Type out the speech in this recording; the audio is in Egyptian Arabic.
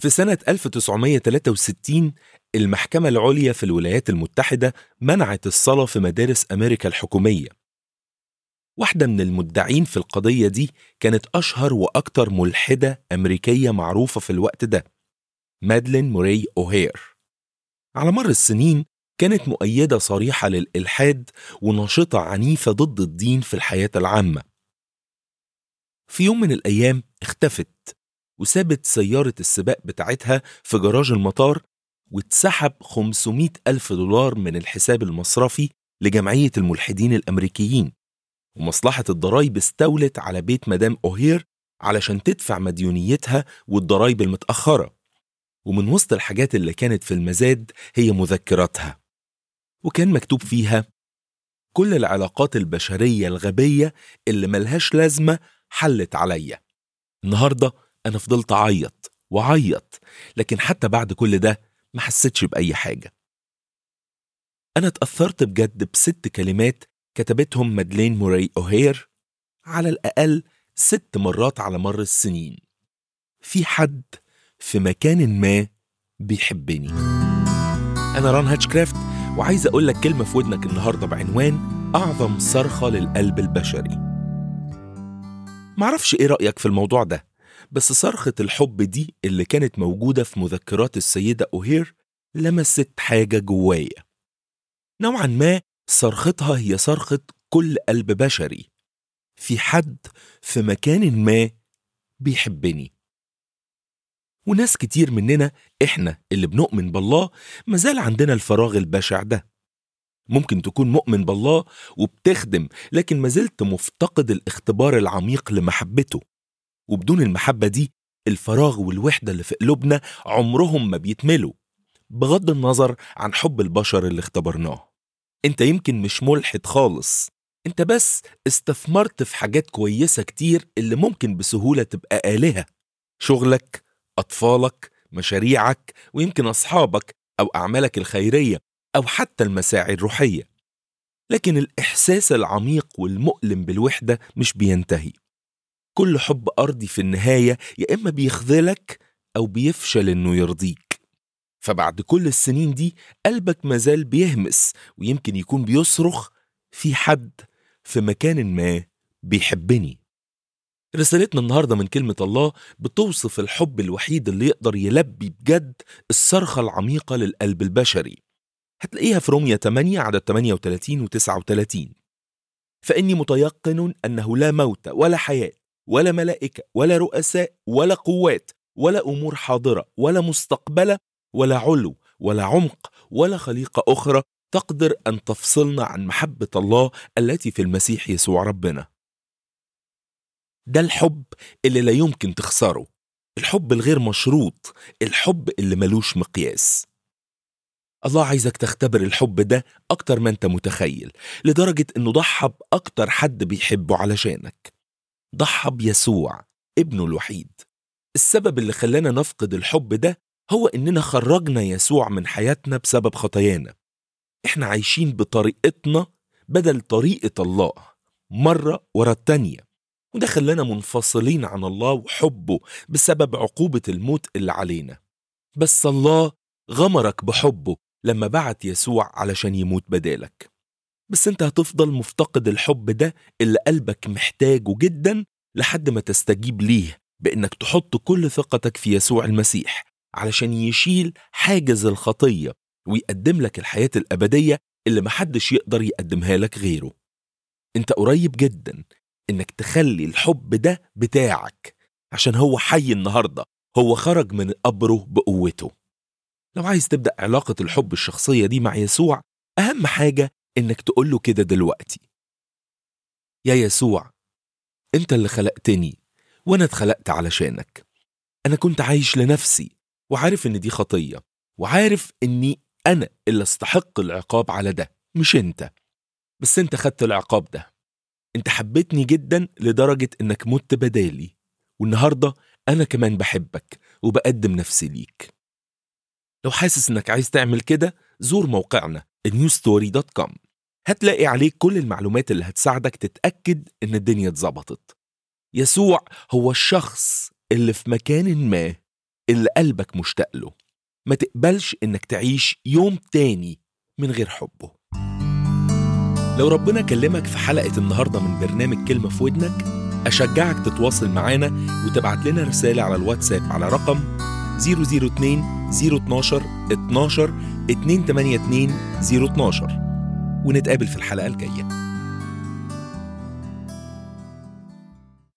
في سنة 1963 المحكمة العليا في الولايات المتحدة منعت الصلاة في مدارس أمريكا الحكومية واحدة من المدعين في القضية دي كانت أشهر وأكتر ملحدة أمريكية معروفة في الوقت ده مادلين موري أوهير على مر السنين كانت مؤيدة صريحة للإلحاد وناشطة عنيفة ضد الدين في الحياة العامة في يوم من الأيام اختفت وسابت سيارة السباق بتاعتها في جراج المطار واتسحب 500 ألف دولار من الحساب المصرفي لجمعية الملحدين الأمريكيين ومصلحة الضرايب استولت على بيت مدام أوهير علشان تدفع مديونيتها والضرايب المتأخرة ومن وسط الحاجات اللي كانت في المزاد هي مذكراتها وكان مكتوب فيها كل العلاقات البشرية الغبية اللي ملهاش لازمة حلت عليا النهاردة أنا فضلت أعيط وأعيط لكن حتى بعد كل ده ما حسيتش بأي حاجة أنا اتأثرت بجد بست كلمات كتبتهم مادلين موري أوهير على الأقل ست مرات على مر السنين في حد في مكان ما بيحبني أنا ران هاتشكرافت وعايز أقول لك كلمة في ودنك النهاردة بعنوان أعظم صرخة للقلب البشري معرفش إيه رأيك في الموضوع ده بس صرخة الحب دي اللي كانت موجودة في مذكرات السيدة أوهير لمست حاجة جوايا نوعا ما صرختها هي صرخة كل قلب بشري في حد في مكان ما بيحبني وناس كتير مننا احنا اللي بنؤمن بالله مازال عندنا الفراغ البشع ده ممكن تكون مؤمن بالله وبتخدم لكن مازلت مفتقد الاختبار العميق لمحبته وبدون المحبة دي الفراغ والوحدة اللي في قلوبنا عمرهم ما بيتملوا بغض النظر عن حب البشر اللي اختبرناه انت يمكن مش ملحد خالص انت بس استثمرت في حاجات كويسة كتير اللي ممكن بسهولة تبقى آلهة شغلك أطفالك مشاريعك ويمكن أصحابك أو أعمالك الخيرية أو حتى المساعي الروحية لكن الإحساس العميق والمؤلم بالوحدة مش بينتهي كل حب أرضي في النهاية يا إما بيخذلك أو بيفشل إنه يرضيك فبعد كل السنين دي قلبك مازال بيهمس ويمكن يكون بيصرخ في حد في مكان ما بيحبني رسالتنا النهاردة من كلمة الله بتوصف الحب الوحيد اللي يقدر يلبي بجد الصرخة العميقة للقلب البشري هتلاقيها في رومية 8 عدد 38 و 39 فإني متيقن أنه لا موت ولا حياة ولا ملائكة ولا رؤساء ولا قوات ولا أمور حاضرة ولا مستقبلة ولا علو ولا عمق ولا خليقة أخرى تقدر أن تفصلنا عن محبة الله التي في المسيح يسوع ربنا ده الحب اللي لا يمكن تخسره الحب الغير مشروط الحب اللي ملوش مقياس الله عايزك تختبر الحب ده أكتر ما أنت متخيل لدرجة أنه ضحى بأكتر حد بيحبه علشانك ضحى بيسوع ابنه الوحيد السبب اللي خلانا نفقد الحب ده هو إننا خرجنا يسوع من حياتنا بسبب خطايانا إحنا عايشين بطريقتنا بدل طريقة الله مرة ورا التانية وده خلانا منفصلين عن الله وحبه بسبب عقوبة الموت اللي علينا بس الله غمرك بحبه لما بعت يسوع علشان يموت بدالك بس انت هتفضل مفتقد الحب ده اللي قلبك محتاجه جدا لحد ما تستجيب ليه بانك تحط كل ثقتك في يسوع المسيح علشان يشيل حاجز الخطية ويقدم لك الحياة الأبدية اللي محدش يقدر يقدمها لك غيره انت قريب جدا انك تخلي الحب ده بتاعك عشان هو حي النهاردة هو خرج من قبره بقوته لو عايز تبدأ علاقة الحب الشخصية دي مع يسوع أهم حاجة إنك تقوله كده دلوقتي يا يسوع أنت اللي خلقتني وأنا اتخلقت علشانك أنا كنت عايش لنفسي وعارف إن دي خطية وعارف إني أنا اللي استحق العقاب على ده مش أنت بس أنت خدت العقاب ده أنت حبيتني جدا لدرجة إنك مت بدالي والنهاردة أنا كمان بحبك وبقدم نفسي ليك لو حاسس إنك عايز تعمل كده زور موقعنا newstory.com هتلاقي عليه كل المعلومات اللي هتساعدك تتأكد إن الدنيا اتظبطت يسوع هو الشخص اللي في مكان ما اللي قلبك مشتاق له ما تقبلش إنك تعيش يوم تاني من غير حبه لو ربنا كلمك في حلقة النهاردة من برنامج كلمة في ودنك أشجعك تتواصل معانا وتبعت لنا رسالة على الواتساب على رقم 002 012 12 282 012 ونتقابل في الحلقة الجاية